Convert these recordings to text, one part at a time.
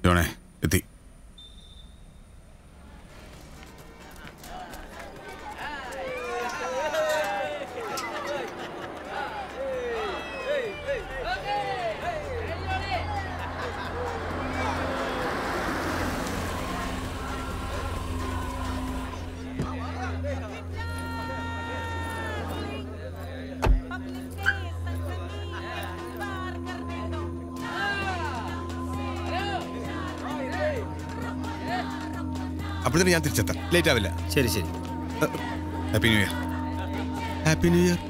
ജോണേ എത്തി അപ്പോഴത്തേന് ഞാൻ തിരിച്ചെത്താം ലേറ്റ് ആവില്ല ശരി ശരി happy new year happy new year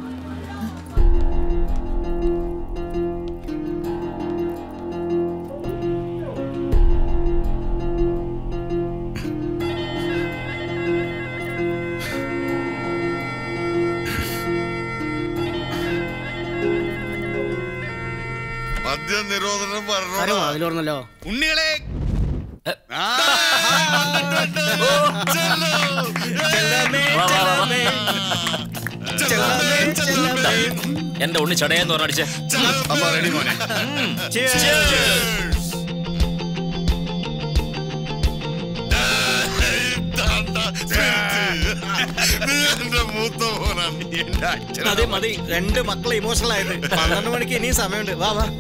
മദ്യ നിരോധനം ആരോ പറഞ്ഞു വാതിൽ തുറന്നല്ലോ ഉണ്ണികളെ എന്റെ ഉണ്ണി ചടയെന്ന് പറഞ്ഞടിച്ചേ അപ്പൊ റെഡി മോനെ നീ എന്റെ മൂത്ത മോനാണ് എന്റെ അച്ഛൻ മതി മതി രണ്ട് മക്കളെ ഇമോഷണൽ ആയത് പന്ത്രണ്ട് മണിക്ക് ഇനിയും സമയമുണ്ട് വാ വാ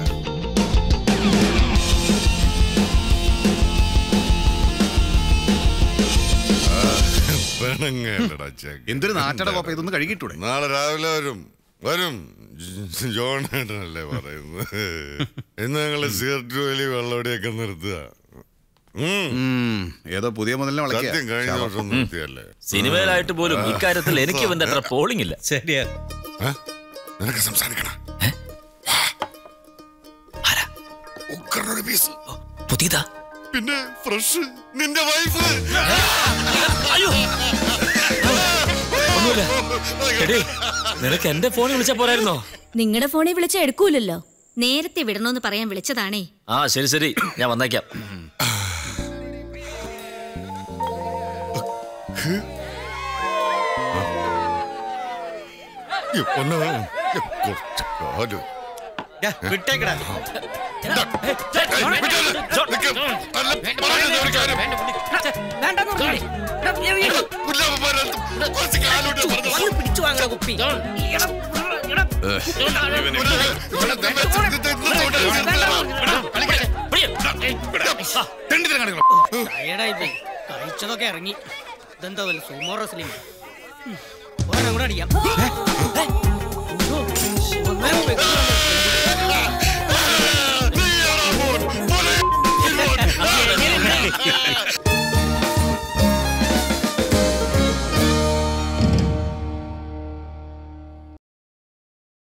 പെണങ്ങല്ലടാ ചെക്ക് എന്തൊരു നാട്ടട കോപ്പ ഇതൊന്ന് കഴുകിയിട്ടൂടെ നാളെ രാവിലെ വരും വരും ജ- ജോണേട്ടനല്ലേ പറയുന്നത് ഇന്ന് ഞങ്ങള് സിഗരറ്റ് വലി വെള്ളവടിയൊക്കെ നിർത്തുക ഉം. ഉം, ഏതോ പുതിയ മുതലിനെ സത്യം കഴിഞ്ഞ വളയ്ക്കുക വർഷം നിർത്തിയല്ലേ സിനിമയിലായിട്ട് പോലും ഇക്കാര്യത്തിൽ എനിക്ക് ഇവന്റെ അത്ര പോളിംഗ് ഇല്ല ശരിയാ ഏ? നിനക്ക് സംസാരിക്കണം ആരാ? ഉക്കറിനൊരു പീസ് പുതിയതാ പിന്നെ ഫ്രഷ് നിന്റെ വൈഫ് അയ്യോ ഒന്നുമില്ല എടീ, നിനക്ക് എന്റെ ഫോണിൽ വിളിച്ചാ പോരായിരുന്നോ നിങ്ങളുടെ ഫോണിൽ വിളിച്ച എടുക്കൂലല്ലോ നേരത്തെ വിടണമെന്ന് പറയാൻ വിളിച്ചതാണേ ആ ശരി ശരി ഞാൻ വന്നേക്കാം ഈ പൊന്ന് ഈ കുറച്ച് കാല്. ഡാ, വിട്ടേക്കടാ ഏയ്, വിട്ടേര്. നിക്ക്. അല്ല, പറയുന്ന ഒരു കാര്യം. കുഞ്ഞാപ്പന്മാരെ കുറച്ച് കാലോട്ട് പറഞ്ഞു. പിടിച്ചു വാങ്ങണ കുപ്പി ഇവിടെ ദമ്മേ ചെറുതിട്ട് ഇന്ന് തൊട്ട് ടയർഡായി പോയി കഴിച്ചതൊക്കെ ഇറങ്ങി ഇതെന്താ വല്ല സുമോ റെസ്ലിംഗ് ഒരെണ്ണം കൂടെ അടിക്കാം ഏ? അയ്യോ. ഒന്നേ ഉള്ളൂ.